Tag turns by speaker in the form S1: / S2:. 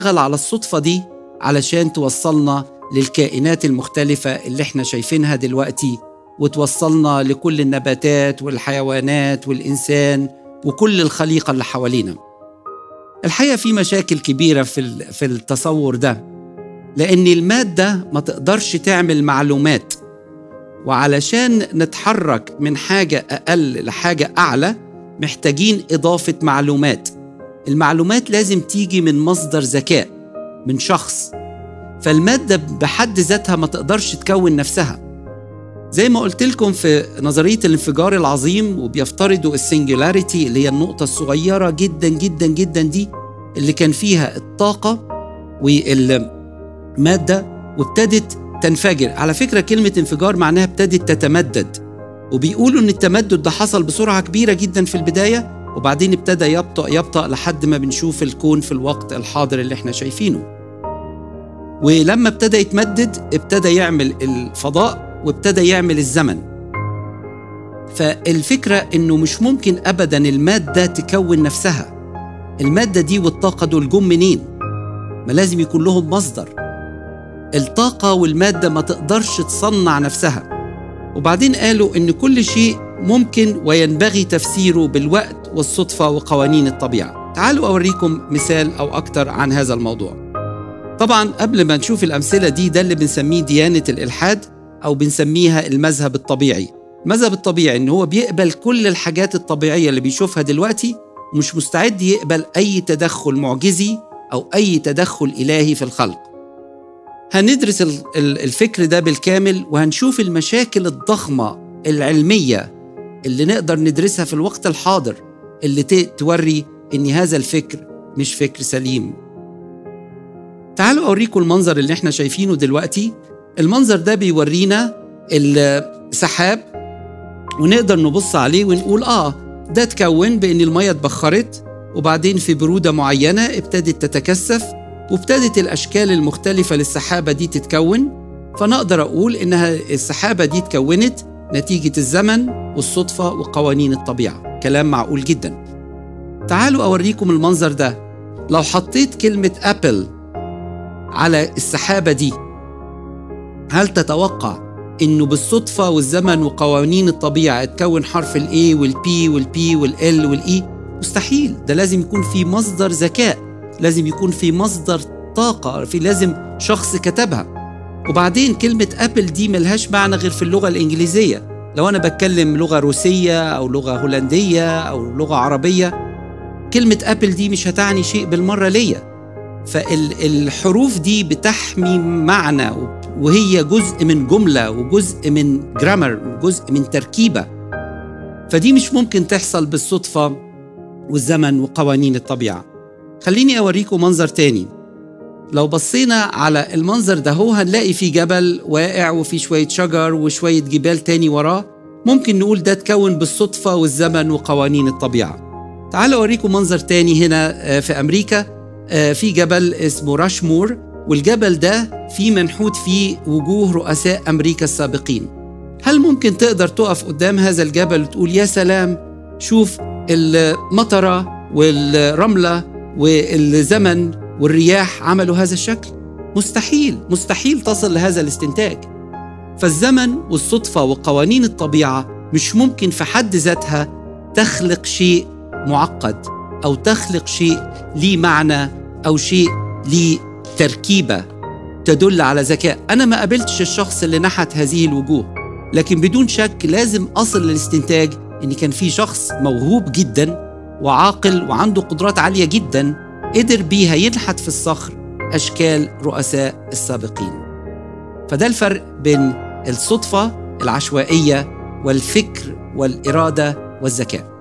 S1: على الصدفة دي علشان توصلنا للكائنات المختلفة اللي احنا شايفينها دلوقتي وتوصلنا لكل النباتات والحيوانات والإنسان وكل الخليقة اللي حوالينا الحقيقة في مشاكل كبيرة في في التصور ده لأن المادة ما تقدرش تعمل معلومات وعلشان نتحرك من حاجة أقل لحاجة أعلى محتاجين إضافة معلومات المعلومات لازم تيجي من مصدر ذكاء من شخص فالمادة بحد ذاتها ما تقدرش تكون نفسها زي ما قلت لكم في نظرية الانفجار العظيم وبيفترضوا السنجولاريتي اللي هي النقطة الصغيرة جدا جدا جدا دي اللي كان فيها الطاقة والمادة وابتدت تنفجر على فكرة كلمة انفجار معناها ابتدت تتمدد وبيقولوا ان التمدد ده حصل بسرعة كبيرة جدا في البداية وبعدين ابتدى يبطأ يبطأ لحد ما بنشوف الكون في الوقت الحاضر اللي احنا شايفينه ولما ابتدى يتمدد ابتدى يعمل الفضاء وابتدى يعمل الزمن فالفكرة انه مش ممكن ابدا المادة تكون نفسها المادة دي والطاقة دول جم منين ما لازم يكون لهم مصدر الطاقة والمادة ما تقدرش تصنع نفسها وبعدين قالوا ان كل شيء ممكن وينبغي تفسيره بالوقت والصدفة وقوانين الطبيعة تعالوا أوريكم مثال أو أكتر عن هذا الموضوع طبعا قبل ما نشوف الأمثلة دي ده اللي بنسميه ديانة الإلحاد أو بنسميها المذهب الطبيعي المذهب الطبيعي إن هو بيقبل كل الحاجات الطبيعية اللي بيشوفها دلوقتي ومش مستعد يقبل أي تدخل معجزي أو أي تدخل إلهي في الخلق هندرس الفكر ده بالكامل وهنشوف المشاكل الضخمة العلمية اللي نقدر ندرسها في الوقت الحاضر اللي توري ان هذا الفكر مش فكر سليم تعالوا اوريكم المنظر اللي احنا شايفينه دلوقتي المنظر ده بيورينا السحاب ونقدر نبص عليه ونقول اه ده اتكون بان الميه اتبخرت وبعدين في بروده معينه ابتدت تتكثف وابتدت الاشكال المختلفه للسحابه دي تتكون فنقدر اقول انها السحابه دي اتكونت نتيجه الزمن والصدفه وقوانين الطبيعه كلام معقول جدا تعالوا اوريكم المنظر ده لو حطيت كلمه ابل على السحابه دي هل تتوقع انه بالصدفه والزمن وقوانين الطبيعه اتكون حرف الاي والبي والبي والال والاي مستحيل ده لازم يكون في مصدر ذكاء لازم يكون في مصدر طاقه في لازم شخص كتبها وبعدين كلمه ابل دي ملهاش معنى غير في اللغه الانجليزيه لو انا بتكلم لغه روسيه او لغه هولنديه او لغه عربيه كلمه ابل دي مش هتعني شيء بالمره ليا فالحروف دي بتحمي معنى وهي جزء من جملة وجزء من جرامر وجزء من تركيبة فدي مش ممكن تحصل بالصدفة والزمن وقوانين الطبيعة خليني أوريكم منظر تاني لو بصينا على المنظر ده هو هنلاقي في جبل واقع وفي شوية شجر وشوية جبال تاني وراه ممكن نقول ده اتكون بالصدفة والزمن وقوانين الطبيعة تعالوا أوريكم منظر تاني هنا في أمريكا في جبل اسمه راشمور والجبل ده فيه منحوت فيه وجوه رؤساء امريكا السابقين هل ممكن تقدر تقف قدام هذا الجبل وتقول يا سلام شوف المطره والرمله والزمن والرياح عملوا هذا الشكل مستحيل مستحيل تصل لهذا الاستنتاج فالزمن والصدفه وقوانين الطبيعه مش ممكن في حد ذاتها تخلق شيء معقد او تخلق شيء ليه معنى او شيء ليه تركيبه تدل على ذكاء انا ما قابلتش الشخص اللي نحت هذه الوجوه لكن بدون شك لازم اصل للاستنتاج ان كان في شخص موهوب جدا وعاقل وعنده قدرات عاليه جدا قدر بيها ينحت في الصخر اشكال رؤساء السابقين فده الفرق بين الصدفه العشوائيه والفكر والاراده والذكاء